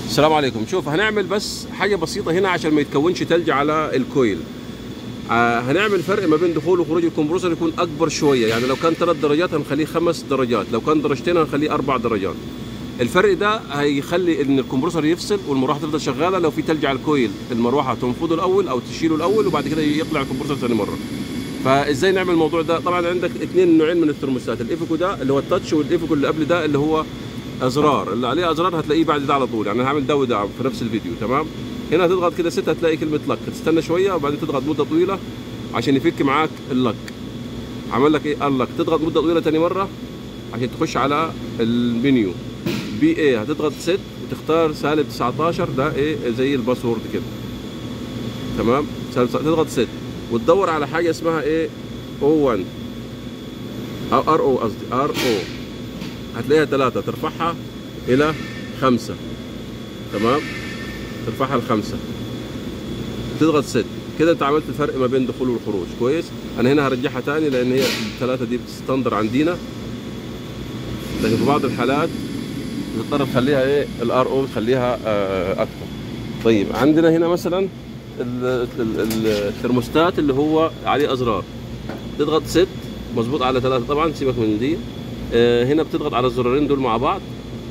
السلام عليكم شوف هنعمل بس حاجه بسيطه هنا عشان ما يتكونش تلج على الكويل آه هنعمل فرق ما بين دخول وخروج الكمبرسور يكون اكبر شويه يعني لو كان ثلاث درجات هنخليه خمس درجات لو كان درجتين هنخليه اربع درجات الفرق ده هيخلي ان الكمبرسور يفصل والمروحه تفضل شغاله لو في تلج على الكويل المروحه تنفضه الاول او تشيله الاول وبعد كده يطلع الكمبرسور ثاني مره فازاي نعمل الموضوع ده طبعا عندك اثنين نوعين من الثرموستات الايفيكو ده اللي هو التاتش والايفيكو اللي قبل ده اللي هو ازرار اللي عليه ازرار هتلاقيه بعد ده على طول يعني هعمل ده وده في نفس الفيديو تمام هنا هتضغط كده ست هتلاقي كلمه لك تستنى شويه وبعدين تضغط مده طويله عشان يفك معاك اللك عمل لك ايه اللك تضغط مده طويله ثاني مره عشان تخش على المنيو بي اي هتضغط ست وتختار سالب 19 ده ايه زي الباسورد كده تمام سالب تضغط ست وتدور على حاجه اسمها ايه او 1 او ار او قصدي ار او هتلاقيها ثلاثة ترفعها إلى خمسة تمام ترفعها لخمسة تضغط ست كده انت عملت الفرق ما بين دخول والخروج كويس انا هنا هرجعها تاني لان هي الثلاثة دي بتستندر عندنا لكن في بعض الحالات بتضطر تخليها ايه الار او تخليها آه اكتر طيب عندنا هنا مثلا الثرموستات اللي هو عليه ازرار تضغط ست مظبوط على ثلاثة طبعا سيبك من دي آه هنا بتضغط على الزرارين دول مع بعض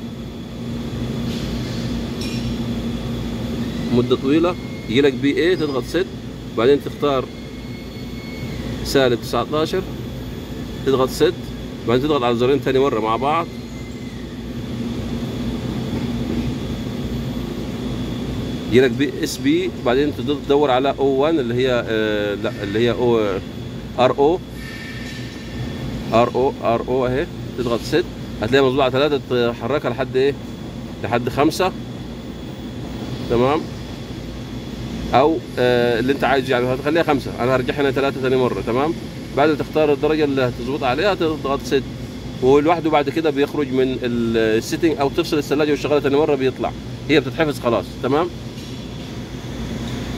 مدة طويلة يجي لك بي اي تضغط ست بعدين تختار سالب 19 تضغط ست بعدين تضغط على الزرارين ثاني مرة مع بعض يجي لك بي اس بي بعدين تدور على او 1 اللي هي آه لا اللي هي او ار او ار او ار او اهي تضغط ست هتلاقيها مظبوطه على ثلاثه تحركها لحد ايه؟ لحد خمسه تمام او آه اللي انت عايز يعني هتخليها خمسه انا هرجعها هنا ثلاثه ثاني مره تمام بعد ما تختار الدرجه اللي هتظبط عليها تضغط ست ولوحده بعد كده بيخرج من السيتنج او تفصل الثلاجه والشغاله ثاني مره بيطلع هي بتتحفظ خلاص تمام